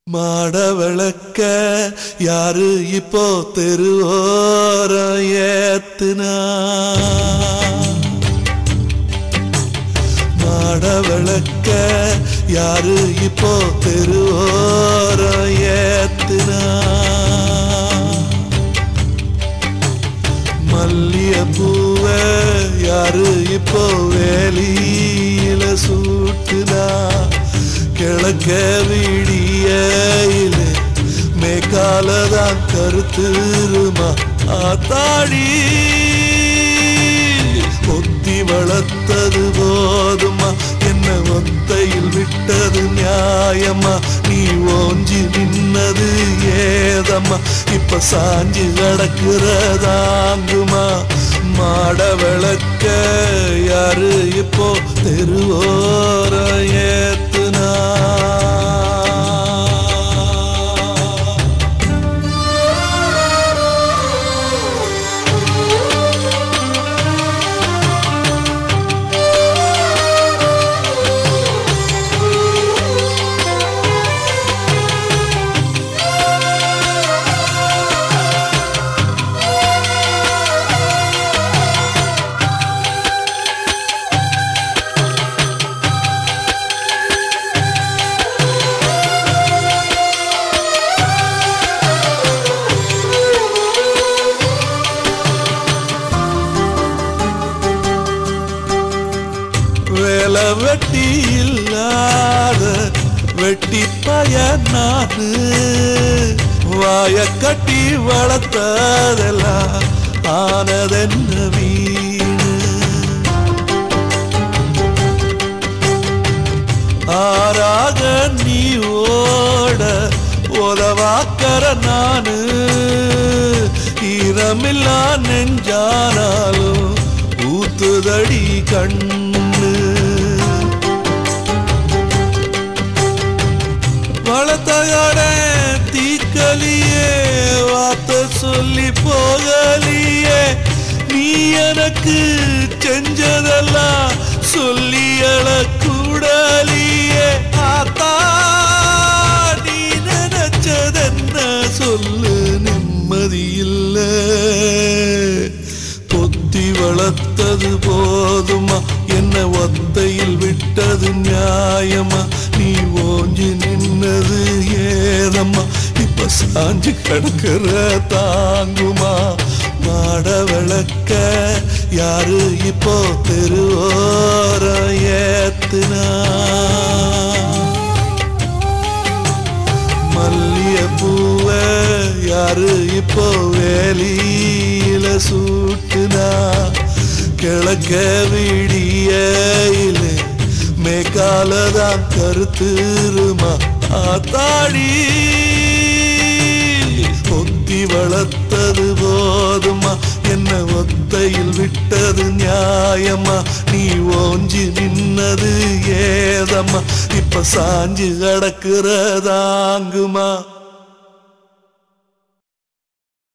மாட விளக்க யாரு இப்போ தெருவோரம் ஏத்துனா மாட விளக்க யாரு இப்போ தெருவோரம் ஏத்துனா மல்லிய பூவ யாரு இப்போ வேலியில சூட்டுனா கிழக்க விடியில மேக்காலதான் கருத்துருமா ஆத்தாடி ஒத்தி வளர்த்தது போதுமா என்ன ஒத்தையில் விட்டது நியாயமா நீ ஓஞ்சி நின்னது ஏதம்மா இப்ப சாஞ்சி கிடக்கிறதாங்குமா மாட விளக்க யாரு இப்போ தெருவோர ஏத்துனா வேலை வெட்டி இல்லாத வெட்டி பையன் நானு வாய கட்டி வளர்த்ததெல்லாம் ஆனதென்ன வீணு ஆறாக நீ ஓட உதவாக்கற நானு ஈரமில்லா நெஞ்சானாலும் ஊத்துதடி கண்ணு வளர்த்தகட தீக்கலியே வார்த்தை சொல்லி போகலியே நீ எனக்கு செஞ்சதெல்லாம் சொல்லி கூடலியே ஆத்தா நீ நினைச்சதென்ன சொல்லு நிம்மதி இல்ல பொத்தி வளர்த்தது போதுமா என்ன ஒத்தையில் விட்டது நியாயமா நீ ஓஞ்சி நின்னது ஏதம்மா இப்ப சாஞ்சு கிடக்கிற தாங்குமா மாட விளக்க யாரு இப்போ தெருவோர ஏத்துனா மல்லிய பூவ யாரு இப்போ வேலியில சூட்டுனா கிழக்க விடியில மேக்காலதான் கருத்துருமா ஆத்தாடி ஒத்தி வளர்த்தது போதுமா என்ன ஒத்தையில் விட்டது நியாயமா நீ ஓஞ்சி நின்னது ஏதம்மா இப்ப சாஞ்சு கிடக்கிறதாங்குமா